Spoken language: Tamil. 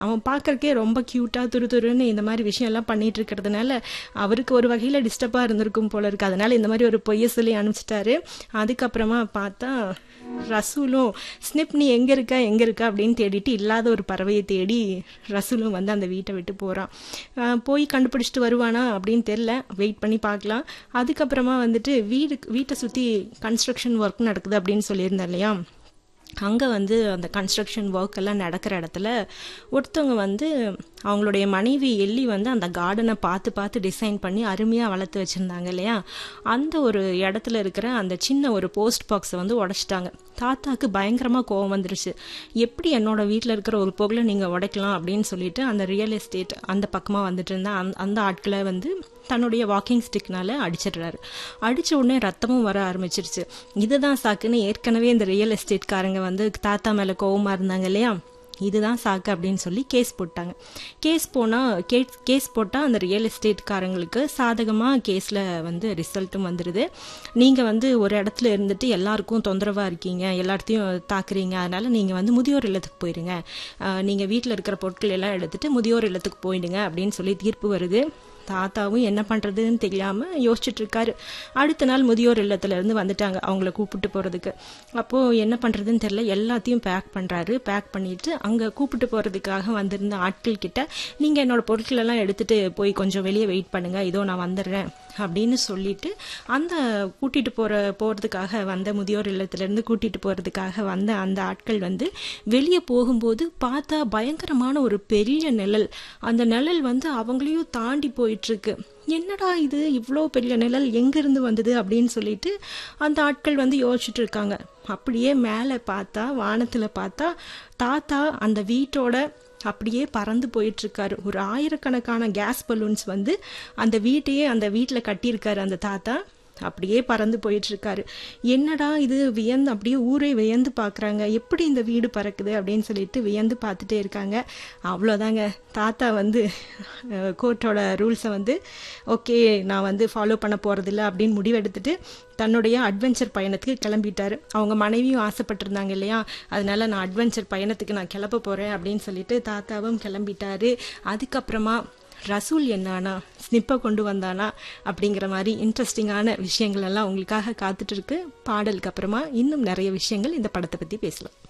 அவன் பார்க்கறக்கே ரொம்ப க்யூட்டாக துரு துருன்னு இந்த மாதிரி விஷயம்லாம் பண்ணிட்டு இருக்கிறதுனால அவருக்கு ஒரு வகையில் டிஸ்டர்பாக இருந்திருக்கும் போல இருக்கு அதனால இந்த மாதிரி ஒரு பொய்ய சொல்லி அனுப்பிச்சிட்டாரு அதுக்கப்புறமா பார்த்தா ரசூலும் ஸ்னிப் நீ எங்கே இருக்கா எங்கே இருக்கா அப்படின்னு தேடிட்டு இல்லாத ஒரு பறவையை தேடி ரசூலும் வந்து அந்த வீட்டை விட்டு போகிறான் போய் கண்டுபிடிச்சிட்டு வருவானா அப்படின்னு தெரில வெயிட் பண்ணி பார்க்கலாம் அதுக்கப்புறமா வந்துட்டு வீடு வீட்டை சுற்றி கன்ஸ்ட்ரக்ஷன் ஒர்க் நடக்குது அப்படின்னு சொல்லியிருந்தேன் இல்லையா அங்கே வந்து அந்த கன்ஸ்ட்ரக்ஷன் ஒர்க் எல்லாம் நடக்கிற இடத்துல ஒருத்தவங்க வந்து அவங்களுடைய மனைவி எள்ளி வந்து அந்த கார்டனை பார்த்து பார்த்து டிசைன் பண்ணி அருமையாக வளர்த்து வச்சுருந்தாங்க இல்லையா அந்த ஒரு இடத்துல இருக்கிற அந்த சின்ன ஒரு போஸ்ட் பாக்ஸை வந்து உடச்சிட்டாங்க தாத்தாக்கு பயங்கரமாக கோவம் வந்துருச்சு எப்படி என்னோட வீட்டில் இருக்கிற ஒரு பொருளை நீங்கள் உடைக்கலாம் அப்படின்னு சொல்லிட்டு அந்த ரியல் எஸ்டேட் அந்த பக்கமாக வந்துட்டு இருந்த அந்த அந்த ஆட்களை வந்து தன்னுடைய வாக்கிங் ஸ்டிக்னால அடிச்சிடுறாரு அடித்த உடனே ரத்தமும் வர ஆரம்பிச்சிருச்சு இதுதான் சாக்குன்னு ஏற்கனவே இந்த ரியல் எஸ்டேட்காரங்க வந்து தாத்தா மேலே கோவமாக இருந்தாங்க இல்லையா இதுதான் சாக்கு அப்படின்னு சொல்லி கேஸ் போட்டாங்க கேஸ் போனால் கேஸ் கேஸ் போட்டால் அந்த ரியல் எஸ்டேட்காரங்களுக்கு சாதகமாக கேஸில் வந்து ரிசல்ட்டும் வந்துடுது நீங்கள் வந்து ஒரு இடத்துல இருந்துட்டு எல்லாருக்கும் தொந்தரவாக இருக்கீங்க எல்லாத்தையும் தாக்குறீங்க அதனால் நீங்கள் வந்து முதியோர் இல்லத்துக்கு போயிடுங்க நீங்கள் வீட்டில் இருக்கிற பொருட்கள் எல்லாம் எடுத்துகிட்டு முதியோர் இல்லத்துக்கு போயிடுங்க அப்படின்னு சொல்லி தீர்ப்பு வருது தாத்தாவும் என்ன பண்ணுறதுன்னு தெரியாமல் யோசிச்சுட்டு இருக்காரு அடுத்த நாள் முதியோர் இல்லத்துலேருந்து வந்துட்டாங்க அவங்கள கூப்பிட்டு போகிறதுக்கு அப்போது என்ன பண்ணுறதுன்னு தெரில எல்லாத்தையும் பேக் பண்ணுறாரு பேக் பண்ணிட்டு அங்கே கூப்பிட்டு போகிறதுக்காக வந்திருந்த ஆட்கள் கிட்ட நீங்கள் என்னோட பொருட்கள் எல்லாம் எடுத்துகிட்டு போய் கொஞ்சம் வெளியே வெயிட் பண்ணுங்கள் இதோ நான் வந்துடுறேன் அப்படின்னு சொல்லிட்டு அந்த கூட்டிகிட்டு போகிற போகிறதுக்காக வந்த முதியோர் இல்லத்துலேருந்து கூட்டிகிட்டு போகிறதுக்காக வந்த அந்த ஆட்கள் வந்து வெளியே போகும்போது பார்த்தா பயங்கரமான ஒரு பெரிய நிழல் அந்த நிழல் வந்து அவங்களையும் தாண்டி போயிட்டுருக்கு என்னடா இது இவ்வளோ பெரிய நிழல் எங்கேருந்து வந்தது அப்படின்னு சொல்லிட்டு அந்த ஆட்கள் வந்து யோசிச்சுட்டு இருக்காங்க அப்படியே மேலே பார்த்தா வானத்தில் பார்த்தா தாத்தா அந்த வீட்டோட அப்படியே பறந்து போயிட்டு இருக்காரு ஒரு ஆயிரக்கணக்கான கேஸ் பலூன்ஸ் வந்து அந்த வீட்டையே அந்த வீட்டில் கட்டியிருக்காரு அந்த தாத்தா அப்படியே பறந்து போயிட்டு இருக்காரு என்னடா இது வியந்து அப்படியே ஊரே வியந்து பார்க்குறாங்க எப்படி இந்த வீடு பறக்குது அப்படின்னு சொல்லிட்டு வியந்து பார்த்துட்டே இருக்காங்க அவ்வளோதாங்க தாத்தா வந்து கோர்ட்டோட ரூல்ஸை வந்து ஓகே நான் வந்து ஃபாலோ பண்ண போகிறதில்ல அப்படின்னு முடிவெடுத்துட்டு தன்னுடைய அட்வென்ச்சர் பயணத்துக்கு கிளம்பிட்டாரு அவங்க மனைவியும் ஆசைப்பட்டிருந்தாங்க இல்லையா அதனால நான் அட்வென்ச்சர் பயணத்துக்கு நான் கிளம்ப போகிறேன் அப்படின்னு சொல்லிட்டு தாத்தாவும் கிளம்பிட்டாரு அதுக்கப்புறமா ரசூல் என்னானா ஸ்னிப்பை கொண்டு வந்தானா அப்படிங்கிற மாதிரி இன்ட்ரெஸ்டிங்கான விஷயங்கள் எல்லாம் உங்களுக்காக காத்துட்டு இருக்கு பாடலுக்கு அப்புறமா இன்னும் நிறைய விஷயங்கள் இந்த படத்தை பற்றி பேசலாம்